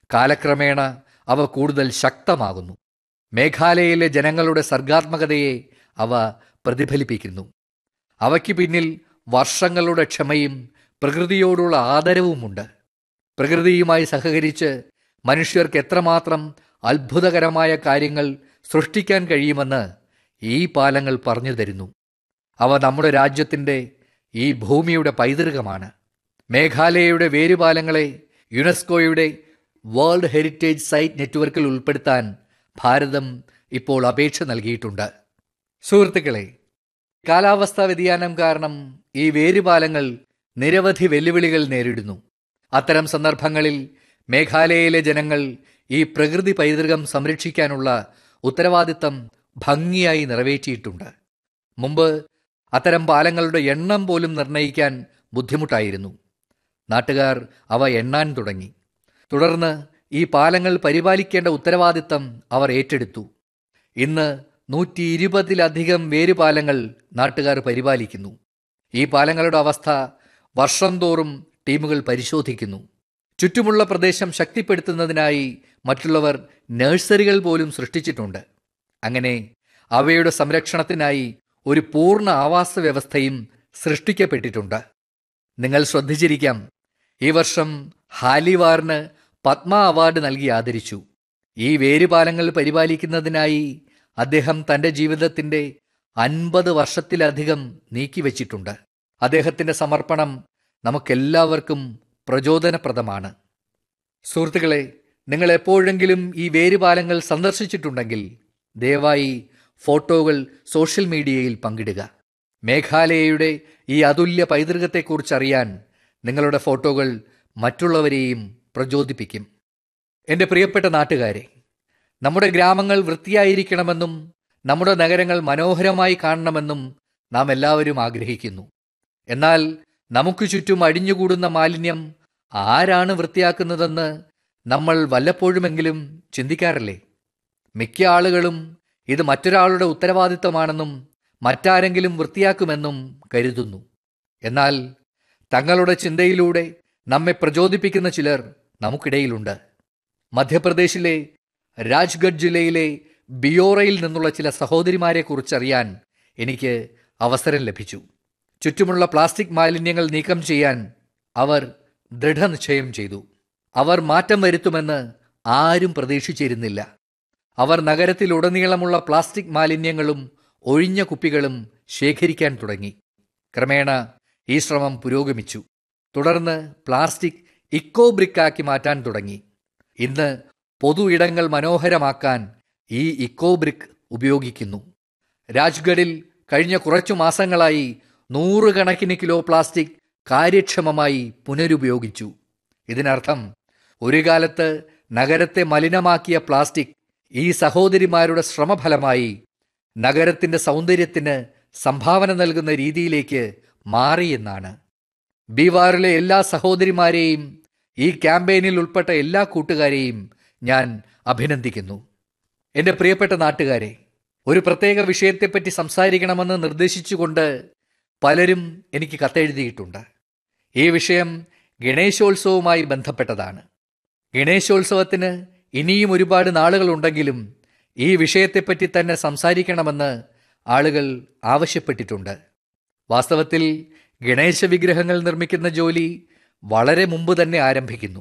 കാലക്രമേണ അവ കൂടുതൽ ശക്തമാകുന്നു മേഘാലയയിലെ ജനങ്ങളുടെ സർഗാത്മകതയെ അവ പ്രതിഫലിപ്പിക്കുന്നു അവയ്ക്ക് പിന്നിൽ വർഷങ്ങളുടെ ക്ഷമയും പ്രകൃതിയോടുള്ള ആദരവുമുണ്ട് പ്രകൃതിയുമായി സഹകരിച്ച് മനുഷ്യർക്ക് എത്രമാത്രം അത്ഭുതകരമായ കാര്യങ്ങൾ സൃഷ്ടിക്കാൻ കഴിയുമെന്ന് ഈ പാലങ്ങൾ പറഞ്ഞു തരുന്നു അവ നമ്മുടെ രാജ്യത്തിൻ്റെ ഈ ഭൂമിയുടെ പൈതൃകമാണ് മേഘാലയയുടെ വേരുപാലങ്ങളെ യുനെസ്കോയുടെ വേൾഡ് ഹെറിറ്റേജ് സൈറ്റ് നെറ്റ്വർക്കിൽ ഉൾപ്പെടുത്താൻ ഭാരതം ഇപ്പോൾ അപേക്ഷ നൽകിയിട്ടുണ്ട് സുഹൃത്തുക്കളെ കാലാവസ്ഥാ വ്യതിയാനം കാരണം ഈ വേരുപാലങ്ങൾ നിരവധി വെല്ലുവിളികൾ നേരിടുന്നു അത്തരം സന്ദർഭങ്ങളിൽ മേഘാലയയിലെ ജനങ്ങൾ ഈ പ്രകൃതി പൈതൃകം സംരക്ഷിക്കാനുള്ള ഉത്തരവാദിത്തം ഭംഗിയായി നിറവേറ്റിയിട്ടുണ്ട് മുമ്പ് അത്തരം പാലങ്ങളുടെ എണ്ണം പോലും നിർണ്ണയിക്കാൻ ബുദ്ധിമുട്ടായിരുന്നു നാട്ടുകാർ അവ എണ്ണാൻ തുടങ്ങി തുടർന്ന് ഈ പാലങ്ങൾ പരിപാലിക്കേണ്ട ഉത്തരവാദിത്തം അവർ ഏറ്റെടുത്തു ഇന്ന് നൂറ്റി ഇരുപതിലധികം വേരുപാലങ്ങൾ നാട്ടുകാർ പരിപാലിക്കുന്നു ഈ പാലങ്ങളുടെ അവസ്ഥ വർഷം തോറും ടീമുകൾ പരിശോധിക്കുന്നു ചുറ്റുമുള്ള പ്രദേശം ശക്തിപ്പെടുത്തുന്നതിനായി മറ്റുള്ളവർ നഴ്സറികൾ പോലും സൃഷ്ടിച്ചിട്ടുണ്ട് അങ്ങനെ അവയുടെ സംരക്ഷണത്തിനായി ഒരു പൂർണ്ണ ആവാസ വ്യവസ്ഥയും സൃഷ്ടിക്കപ്പെട്ടിട്ടുണ്ട് നിങ്ങൾ ശ്രദ്ധിച്ചിരിക്കാം ഈ വർഷം ഹാലിവാറിന് പത്മ അവാർഡ് നൽകി ആദരിച്ചു ഈ വേരുപാലങ്ങൾ പരിപാലിക്കുന്നതിനായി അദ്ദേഹം തൻ്റെ ജീവിതത്തിൻ്റെ അൻപത് വർഷത്തിലധികം നീക്കിവച്ചിട്ടുണ്ട് അദ്ദേഹത്തിൻ്റെ സമർപ്പണം നമുക്കെല്ലാവർക്കും പ്രചോദനപ്രദമാണ് സുഹൃത്തുക്കളെ നിങ്ങൾ എപ്പോഴെങ്കിലും ഈ വേരുപാലങ്ങൾ സന്ദർശിച്ചിട്ടുണ്ടെങ്കിൽ ദയവായി ഫോട്ടോകൾ സോഷ്യൽ മീഡിയയിൽ പങ്കിടുക മേഘാലയയുടെ ഈ അതുല്യ പൈതൃകത്തെക്കുറിച്ച് അറിയാൻ നിങ്ങളുടെ ഫോട്ടോകൾ മറ്റുള്ളവരെയും പ്രചോദിപ്പിക്കും എൻ്റെ പ്രിയപ്പെട്ട നാട്ടുകാരെ നമ്മുടെ ഗ്രാമങ്ങൾ വൃത്തിയായിരിക്കണമെന്നും നമ്മുടെ നഗരങ്ങൾ മനോഹരമായി കാണണമെന്നും നാം എല്ലാവരും ആഗ്രഹിക്കുന്നു എന്നാൽ നമുക്ക് ചുറ്റും അടിഞ്ഞുകൂടുന്ന മാലിന്യം ആരാണ് വൃത്തിയാക്കുന്നതെന്ന് നമ്മൾ വല്ലപ്പോഴുമെങ്കിലും ചിന്തിക്കാറില്ലേ മിക്ക ആളുകളും ഇത് മറ്റൊരാളുടെ ഉത്തരവാദിത്തമാണെന്നും മറ്റാരെങ്കിലും വൃത്തിയാക്കുമെന്നും കരുതുന്നു എന്നാൽ തങ്ങളുടെ ചിന്തയിലൂടെ നമ്മെ പ്രചോദിപ്പിക്കുന്ന ചിലർ നമുക്കിടയിലുണ്ട് മധ്യപ്രദേശിലെ രാജ്ഗഡ് ജില്ലയിലെ ബിയോറയിൽ നിന്നുള്ള ചില സഹോദരിമാരെ കുറിച്ചറിയാൻ എനിക്ക് അവസരം ലഭിച്ചു ചുറ്റുമുള്ള പ്ലാസ്റ്റിക് മാലിന്യങ്ങൾ നീക്കം ചെയ്യാൻ അവർ ദൃഢനിശ്ചയം ചെയ്തു അവർ മാറ്റം വരുത്തുമെന്ന് ആരും പ്രതീക്ഷിച്ചിരുന്നില്ല അവർ നഗരത്തിലുടനീളമുള്ള പ്ലാസ്റ്റിക് മാലിന്യങ്ങളും ഒഴിഞ്ഞ കുപ്പികളും ശേഖരിക്കാൻ തുടങ്ങി ക്രമേണ ഈ ശ്രമം പുരോഗമിച്ചു തുടർന്ന് പ്ലാസ്റ്റിക് ഇക്കോ ബ്രിക്കാക്കി മാറ്റാൻ തുടങ്ങി ഇന്ന് പൊതു ഇടങ്ങൾ മനോഹരമാക്കാൻ ഈ ഇക്കോ ബ്രിക്ക് ഉപയോഗിക്കുന്നു രാജ്ഗഡിൽ കഴിഞ്ഞ കുറച്ചു മാസങ്ങളായി നൂറുകണക്കിന് കിലോ പ്ലാസ്റ്റിക് കാര്യക്ഷമമായി പുനരുപയോഗിച്ചു ഇതിനർത്ഥം ഒരു കാലത്ത് നഗരത്തെ മലിനമാക്കിയ പ്ലാസ്റ്റിക് ഈ സഹോദരിമാരുടെ ശ്രമഫലമായി നഗരത്തിന്റെ സൗന്ദര്യത്തിന് സംഭാവന നൽകുന്ന രീതിയിലേക്ക് മാറിയെന്നാണ് ബീവാറിലെ എല്ലാ സഹോദരിമാരെയും ഈ ക്യാമ്പയിനിൽ ഉൾപ്പെട്ട എല്ലാ കൂട്ടുകാരെയും ഞാൻ അഭിനന്ദിക്കുന്നു എൻ്റെ പ്രിയപ്പെട്ട നാട്ടുകാരെ ഒരു പ്രത്യേക വിഷയത്തെപ്പറ്റി സംസാരിക്കണമെന്ന് നിർദ്ദേശിച്ചുകൊണ്ട് പലരും എനിക്ക് കത്തെഴുതിയിട്ടുണ്ട് ഈ വിഷയം ഗണേശോത്സവവുമായി ബന്ധപ്പെട്ടതാണ് ഗണേശോത്സവത്തിന് ഇനിയും ഒരുപാട് നാളുകളുണ്ടെങ്കിലും ഈ വിഷയത്തെപ്പറ്റി തന്നെ സംസാരിക്കണമെന്ന് ആളുകൾ ആവശ്യപ്പെട്ടിട്ടുണ്ട് വാസ്തവത്തിൽ ഗണേശ വിഗ്രഹങ്ങൾ നിർമ്മിക്കുന്ന ജോലി വളരെ മുമ്പ് തന്നെ ആരംഭിക്കുന്നു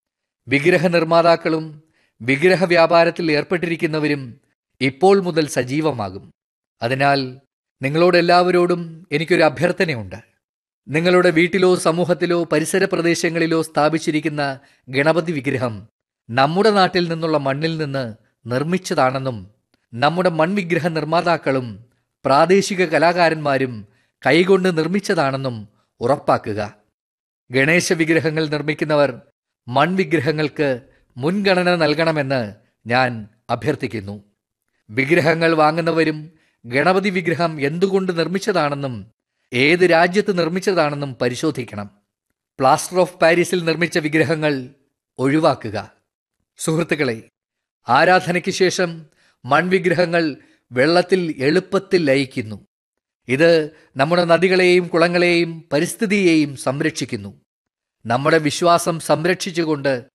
വിഗ്രഹ നിർമ്മാതാക്കളും വിഗ്രഹ വ്യാപാരത്തിൽ ഏർപ്പെട്ടിരിക്കുന്നവരും ഇപ്പോൾ മുതൽ സജീവമാകും അതിനാൽ നിങ്ങളോടെല്ലാവരോടും എനിക്കൊരു അഭ്യർത്ഥനയുണ്ട് നിങ്ങളുടെ വീട്ടിലോ സമൂഹത്തിലോ പരിസര പ്രദേശങ്ങളിലോ സ്ഥാപിച്ചിരിക്കുന്ന ഗണപതി വിഗ്രഹം നമ്മുടെ നാട്ടിൽ നിന്നുള്ള മണ്ണിൽ നിന്ന് നിർമ്മിച്ചതാണെന്നും നമ്മുടെ മൺവിഗ്രഹ നിർമ്മാതാക്കളും പ്രാദേശിക കലാകാരന്മാരും കൈകൊണ്ട് നിർമ്മിച്ചതാണെന്നും ഉറപ്പാക്കുക ഗണേശ വിഗ്രഹങ്ങൾ നിർമ്മിക്കുന്നവർ മൺവിഗ്രഹങ്ങൾക്ക് മുൻഗണന നൽകണമെന്ന് ഞാൻ അഭ്യർത്ഥിക്കുന്നു വിഗ്രഹങ്ങൾ വാങ്ങുന്നവരും ഗണപതി വിഗ്രഹം എന്തുകൊണ്ട് നിർമ്മിച്ചതാണെന്നും ഏത് രാജ്യത്ത് നിർമ്മിച്ചതാണെന്നും പരിശോധിക്കണം പ്ലാസ്റ്റർ ഓഫ് പാരീസിൽ നിർമ്മിച്ച വിഗ്രഹങ്ങൾ ഒഴിവാക്കുക സുഹൃത്തുക്കളെ ആരാധനയ്ക്ക് ശേഷം മൺവിഗ്രഹങ്ങൾ വെള്ളത്തിൽ എളുപ്പത്തിൽ ലയിക്കുന്നു ഇത് നമ്മുടെ നദികളെയും കുളങ്ങളെയും പരിസ്ഥിതിയെയും സംരക്ഷിക്കുന്നു നമ്മുടെ വിശ്വാസം സംരക്ഷിച്ചുകൊണ്ട്